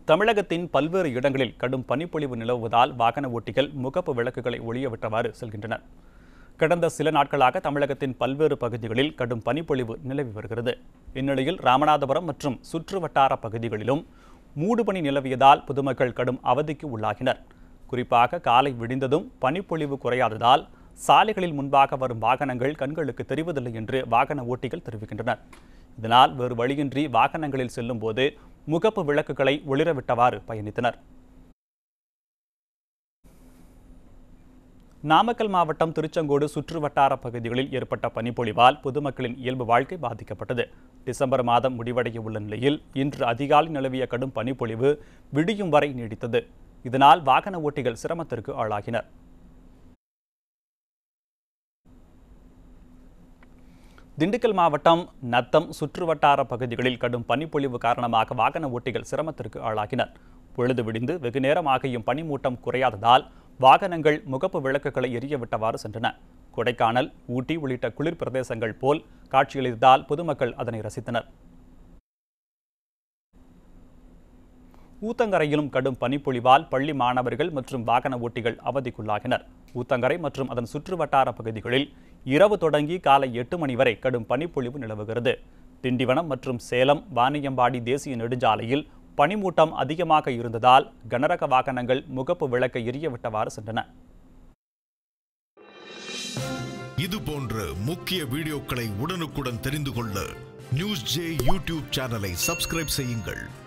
தமிழகத்தின் பல்வேறு இடங்களில் கடும் பனிப்பொழிவு நிலவுவதால் வாகன ஓட்டிகள் முகப்பு விளக்குகளை ஒளியவிட்டவாறு செல்கின்றனர் கடந்த சில நாட்களாக தமிழகத்தின் பல்வேறு பகுதிகளில் கடும் பனிப்பொழிவு நிலவி வருகிறது இந்நிலையில் ராமநாதபுரம் மற்றும் சுற்றுவட்டார பகுதிகளிலும் மூடுபனி நிலவியதால் பொதுமக்கள் கடும் அவதிக்கு உள்ளாகினர் குறிப்பாக காலை விடிந்ததும் பனிப்பொழிவு குறையாததால் சாலைகளில் முன்பாக வரும் வாகனங்கள் கண்களுக்கு தெரிவதில்லை என்று வாகன ஓட்டிகள் தெரிவிக்கின்றனர் இதனால் வேறு வழியின்றி வாகனங்களில் செல்லும் போது முகப்பு விளக்குகளை ஒளிரவிட்டவாறு பயணித்தனர் நாமக்கல் மாவட்டம் திருச்செங்கோடு சுற்றுவட்டார பகுதிகளில் ஏற்பட்ட பனிப்பொழிவால் பொதுமக்களின் இயல்பு வாழ்க்கை பாதிக்கப்பட்டது டிசம்பர் மாதம் முடிவடைய உள்ள நிலையில் இன்று அதிகாலை நிலவிய கடும் பனிப்பொழிவு விடியும் வரை நீடித்தது இதனால் வாகன ஓட்டிகள் சிரமத்திற்கு ஆளாகினர் திண்டுக்கல் மாவட்டம் நத்தம் சுற்றுவட்டார பகுதிகளில் கடும் பனிப்பொழிவு காரணமாக வாகன ஓட்டிகள் சிரமத்திற்கு ஆளாகினர் பொழுது விடிந்து வெகு நேரமாகியும் பனிமூட்டம் குறையாததால் வாகனங்கள் முகப்பு விளக்குகளை எரியவிட்டவாறு சென்றன கொடைக்கானல் ஊட்டி உள்ளிட்ட குளிர் பிரதேசங்கள் போல் காட்சியளித்ததால் பொதுமக்கள் அதனை ரசித்தனர் ஊத்தங்கரையிலும் கடும் பனிப்பொழிவால் பள்ளி மாணவர்கள் மற்றும் வாகன ஓட்டிகள் அவதிக்குள்ளாகினர் ஊத்தங்கரை மற்றும் அதன் சுற்றுவட்டார பகுதிகளில் இரவு தொடங்கி காலை எட்டு மணி வரை கடும் பனிப்பொழிவு நிலவுகிறது திண்டிவனம் மற்றும் சேலம் வாணியம்பாடி தேசிய நெடுஞ்சாலையில் பனிமூட்டம் அதிகமாக இருந்ததால் கனரக வாகனங்கள் முகப்பு விளக்கை எரியவிட்டவாறு சென்றன இது போன்ற முக்கிய வீடியோக்களை உடனுக்குடன் தெரிந்து கொள்ள நியூஸ் ஜே யூடியூப் சேனலை சப்ஸ்கிரைப் செய்யுங்கள்